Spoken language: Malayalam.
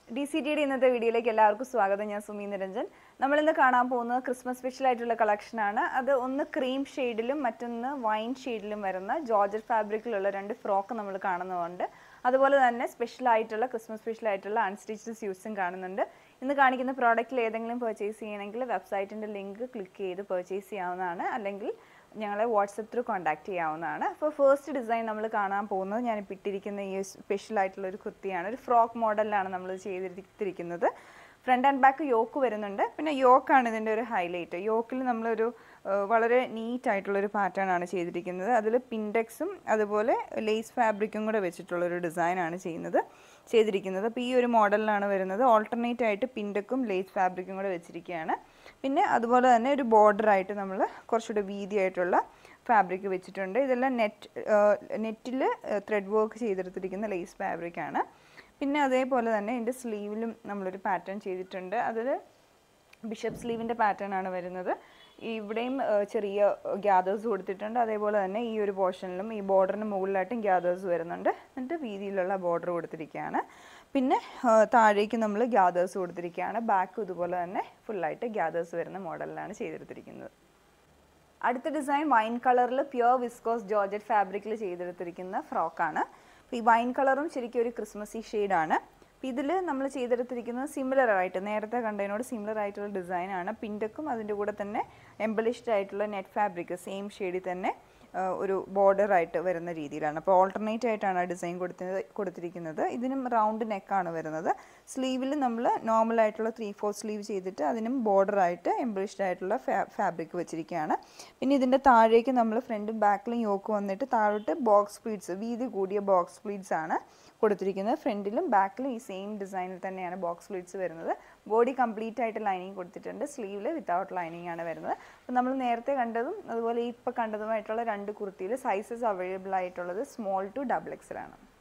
ഡി സി ടിയുടെ ഇന്നത്തെ വീഡിയോയിലേക്ക് എല്ലാവർക്കും സ്വാഗതം ഞാൻ സുമി നിരഞ്ജൻ നമ്മൾ ഇന്ന് കാണാൻ പോകുന്നത് ക്രിസ്മസ് സ്പെഷ്യൽ ആയിട്ടുള്ള കളക്ഷനാണ് അത് ഒന്ന് ക്രീം ഷെയ്ഡിലും മറ്റൊന്ന് വൈൻ ഷെയ്ഡിലും വരുന്ന ജോർജറ്റ് ഫാബ്രിക്കിലുള്ള രണ്ട് ഫ്രോക്ക് നമ്മൾ കാണുന്നുണ്ട് അതുപോലെ തന്നെ സ്പെഷ്യൽ ആയിട്ടുള്ള ക്രിസ്മസ് സ്പെഷ്യൽ ആയിട്ടുള്ള അൺസ്റ്റിച്ച്ഡ് സ്യൂട്ട്സും കാണുന്നുണ്ട് ഇന്ന് കാണിക്കുന്ന പ്രോഡക്റ്റിൽ ഏതെങ്കിലും പർച്ചേസ് ചെയ്യണമെങ്കിൽ വെബ്സൈറ്റിൻ്റെ ലിങ്ക് ക്ലിക്ക് ചെയ്ത് പർച്ചേസ് ചെയ്യാവുന്നതാണ് അല്ലെങ്കിൽ ഞങ്ങളെ വാട്സപ്പ് ത്രൂ കോൺടാക്ട് ചെയ്യാവുന്നതാണ് അപ്പോൾ ഫസ്റ്റ് ഡിസൈൻ നമ്മൾ കാണാൻ പോകുന്നത് ഞാനിപ്പോൾ ഇട്ടിരിക്കുന്ന ഈ സ്പെഷ്യൽ ആയിട്ടുള്ള ഒരു കുർത്തിയാണ് ഒരു ഫ്രോക്ക് മോഡലിലാണ് നമ്മൾ ചെയ്തിരിക്കുന്നത് ഫ്രണ്ട് ആൻഡ് ബാക്ക് യോക്ക് വരുന്നുണ്ട് പിന്നെ യോക്കാണ് ഇതിൻ്റെ ഒരു ഹൈലൈറ്റ് യോക്കിൽ നമ്മളൊരു ആ, വളരെ നീറ്റ് ആയിട്ടുള്ളൊരു പാറ്റേൺ ആണ് ചെയ്തിരിക്കുന്നത് അതിൽ പിൻഡെക്സും അതുപോലെ ലേസ് ഫാബ്രിക്കും കൂടെ വെച്ചിട്ടുള്ള ഒരു ഡിസൈനാണ് ചെയ്യുന്നത് ചെയ്തിരിക്കുന്നത് അപ്പോൾ ഈ ഒരു മോഡലിലാണ് വരുന്നത് ഓൾട്ടർനേറ്റ് ആയിട്ട് പിൻഡക്കും ലേസ് ഫാബ്രിക്കും കൂടെ വെച്ചിരിക്കുകയാണ് പിന്നെ അതുപോലെ തന്നെ ഒരു border ആയിട്ട് നമ്മൾ കുറച്ചുകൂടെ വീതിയായിട്ടുള്ള ഫാബ്രിക് വെച്ചിട്ടുണ്ട് ഇതെല്ലാം നെറ്റ് നെറ്റിൽ ത്രെഡ് വർക്ക് ചെയ്തെടുത്തിരിക്കുന്ന ലേസ് ഫാബ്രിക്കാണ് പിന്നെ അതേപോലെ തന്നെ ഇതിൻ്റെ സ്ലീവിലും നമ്മളൊരു പാറ്റേൺ ചെയ്തിട്ടുണ്ട് അതിൽ ബിഷപ്പ് സ്ലീവിൻ്റെ പാറ്റേൺ ആണ് വരുന്നത് ഇവിടെയും ആ, ചെറിയ ഗ്യാദേഴ്സ് കൊടുത്തിട്ടുണ്ട് അതേപോലെ തന്നെ ഈ ഒരു പോർഷനിലും ഈ ബോർഡറിന് മുകളിലായിട്ടും ഗ്യാദേഴ്സ് വരുന്നുണ്ട് എന്നിട്ട് വീതിയിലുള്ള ബോർഡർ കൊടുത്തിരിക്കുകയാണ് പിന്നെ ആ, താഴേക്ക് നമ്മൾ ഗ്യാദേഴ്സ് കൊടുത്തിരിക്കുകയാണ് ബാക്കും ഇതുപോലെ തന്നെ ഫുള്ളായിട്ട് ഗ്യാദേഴ്സ് വരുന്ന മോഡലിലാണ് ചെയ്തെടുത്തിരിക്കുന്നത് അടുത്ത ഡിസൈൻ വൈൻ കളറിൽ പ്യുവർ വിസ്കോസ് ജോർജറ്റ് ഫാബ്രിക്കിൽ ചെയ്തെടുത്തിരിക്കുന്ന ഫ്രോക്കാണ് അപ്പോൾ ഈ വൈൻ കളറും ശരിക്കും ഒരു ക്രിസ്മസി ഷെയ്ഡാണ് അപ്പോൾ ഇതിൽ നമ്മൾ ചെയ്തെടുത്തിരിക്കുന്നത് സിമിലർ ആയിട്ട് നേരത്തെ കണ്ടതിനോട് സിമിലർ ആയിട്ടുള്ള ഡിസൈനാണ് പിൻഡക്കും അതിൻ്റെ കൂടെ തന്നെ എംബലിഷ്ഡ് ആയിട്ടുള്ള നെറ്റ് ഫാബ്രിക് സെയിം ഷെയ്ഡിൽ തന്നെ ആ, ഒരു border ആയിട്ട് വരുന്ന രീതിയിലാണ് അപ്പോൾ ഓൾട്ടർനേറ്റ് ആയിട്ടാണ് ആ ഡിസൈൻ കൊടുത്തത് കൊടുത്തിരിക്കുന്നത് ഇതിനും റൗണ്ട് നെക്കാണ് വരുന്നത് സ്ലീവിൽ നമ്മൾ നോർമൽ ആയിട്ടുള്ള ത്രീ ഫോർ സ്ലീവ് ചെയ്തിട്ട് അതിനും border ആയിട്ട് എംബ്രിഷ്ഡ് ആയിട്ടുള്ള ഫാബ്രിക് വെച്ചിരിക്കുകയാണ് പിന്നെ ഇതിൻ്റെ താഴേക്ക് നമ്മൾ ഫ്രണ്ടും ബാക്കിലും യോക്ക് വന്നിട്ട് താഴോട്ട് ബോക്സ് പ്ലീറ്റ്സ് വീതി കൂടിയ ബോക്സ് പ്ലീറ്റ്സ് ആണ് കൊടുത്തിരിക്കുന്നത് ഫ്രണ്ടിലും ബാക്കിലും ഈ സെയിം ഡിസൈനിൽ തന്നെയാണ് ബോക്സ് പ്ലീറ്റ്സ് വരുന്നത് ബോഡി കംപ്ലീറ്റ് ആയിട്ട് ലൈനിങ് കൊടുത്തിട്ടുണ്ട് സ്ലീവിൽ വിത്തൗട്ട് ലൈനിങ് ആണ് വരുന്നത് അപ്പോൾ നമ്മൾ നേരത്തെ കണ്ടതും അതുപോലെ ഇപ്പോൾ കണ്ടതുമായിട്ടുള്ള രണ്ട് കുർത്തിയിൽ സൈസസ് അവൈലബിൾ ആയിട്ടുള്ളത് സ്മോൾ ടു ഡബിൾ എക്സൽ ആണ്